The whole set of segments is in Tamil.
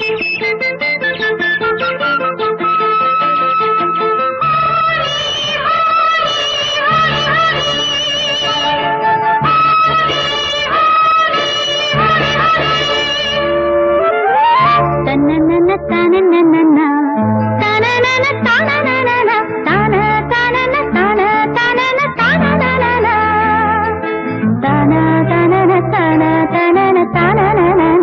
தன்னனன தனனனன, தனனன தனனனன, தன தனன தன தனன தனனனன. தன தனன தன தனன தனனனன.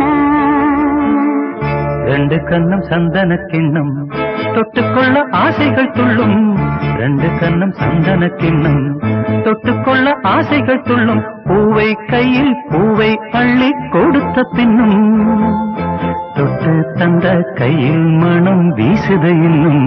ரெண்டு கண்ணம் சந்தன கிண்ணம் தொட்டுக்கொள்ள ஆசைகள் துள்ளும் ரெண்டு கண்ணம் சந்தன கிண்ணம் தொட்டுக்கொள்ள ஆசைகள் துள்ளும் பூவை கையில் பூவை அள்ளி கொடுத்த பின்னும் தொட்டு தந்த கையில் மனம் வீசுத இன்னும்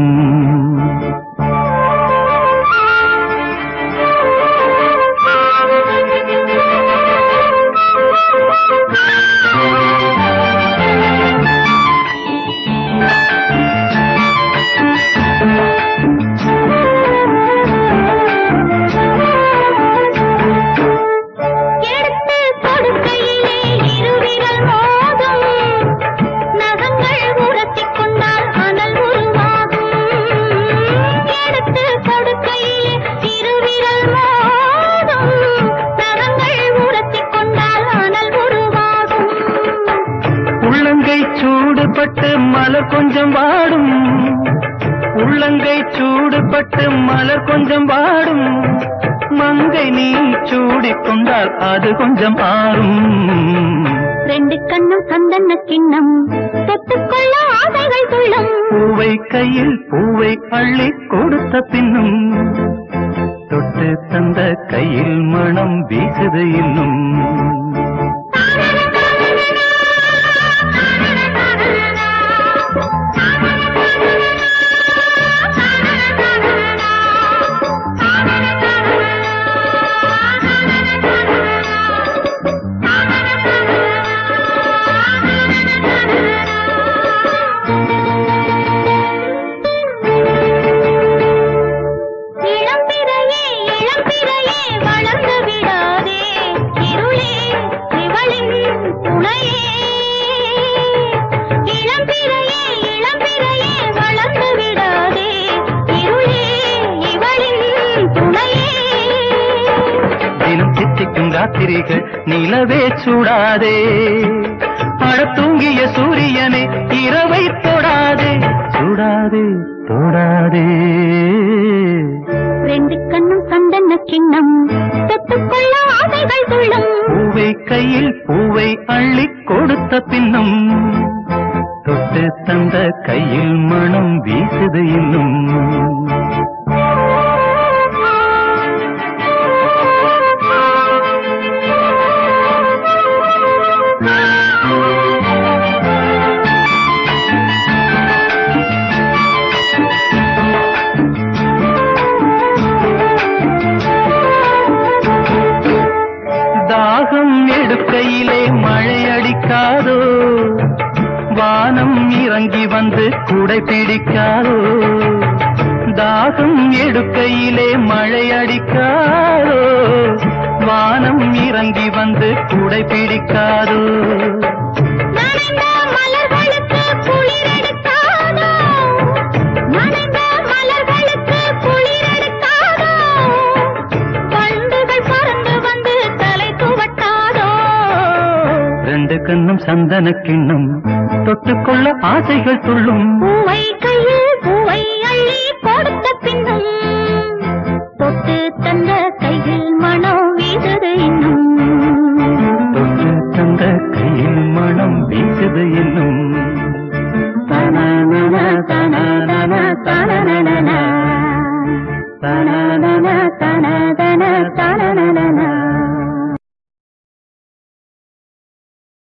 எடுத்து கொடுக்கையிலே இருவிரல் மோதும். நகங்கள் உரசிக் கொண்டால் அனல் உருவாகும். எடுத்து கொடுக்கையிலே இருவிரல் மோதும். நகங்கள் உரசிக் கொண்டால் அனல் உருவாகும். உள்ளங்கை சூடுபட்டு மலர் கொஞ்சம் வாடும் உள்ளங்கை சூடுபட்டு மலர் கொஞ்சம் வாடும் மங்கை நீ சூடிக்கொண்டால் அது கொஞ்சம் ஆறும் ரெண்டு கண்ணும் சந்தன கிண்ணம் தொட்டுக்கொள்ள ஆசைகள் துள்ளும் பூவை கையில் பூவை அள்ளி கொடுத்த பின்னும் தொட்டு தந்த கையில் மனம் வீசுது இன்னும் இளம்பிறையே இளம்பிறையே வளர்ந்து விடாதே இருளே இவளின் துணையே இளம்பிறையே இளம்பிறையே வளர்ந்து விடாதே இருளே இவளின் துணையே தினம் சித்திக்கும் ராத்திரிகள் நிலவே சூடாதே அழ தூங்கிய சூரியனே இரவை தொடாதே சூடாதே தொடாதே ரெண்டு கண்ணும் சந்தன கிண்ணம் தொட்டுக்கொள்ள ஆசைகள் துள்ளும் பூவை கையில் பூவை அள்ளி கொடுத்த பின்னும் தொட்டு தந்த கையில் மனம் வீசுது இன்னும் தாகம் எடுக்கையிலே மழை அடிக்காதோ வானம் இறங்கி வந்து குடை பிடிக்காதோ தாகம் எடுக்கையிலே மழை அடிக்காதோ வானம் இறங்கி வந்து குடை பிடிக்காதோ நனைந்த மலர்களுக்கு குளிரெடுக்காதோ நனைந்த மலர்களுக்கு குளிரெடுக்காதோ வண்டுகள் பறந்து வந்து தலை துவட்டாதோ ரெண்டு கண்ணும் சந்தன கிண்ணம் தொட்டுக்கொள்ள ஆசைகள் துள்ளும் பூவை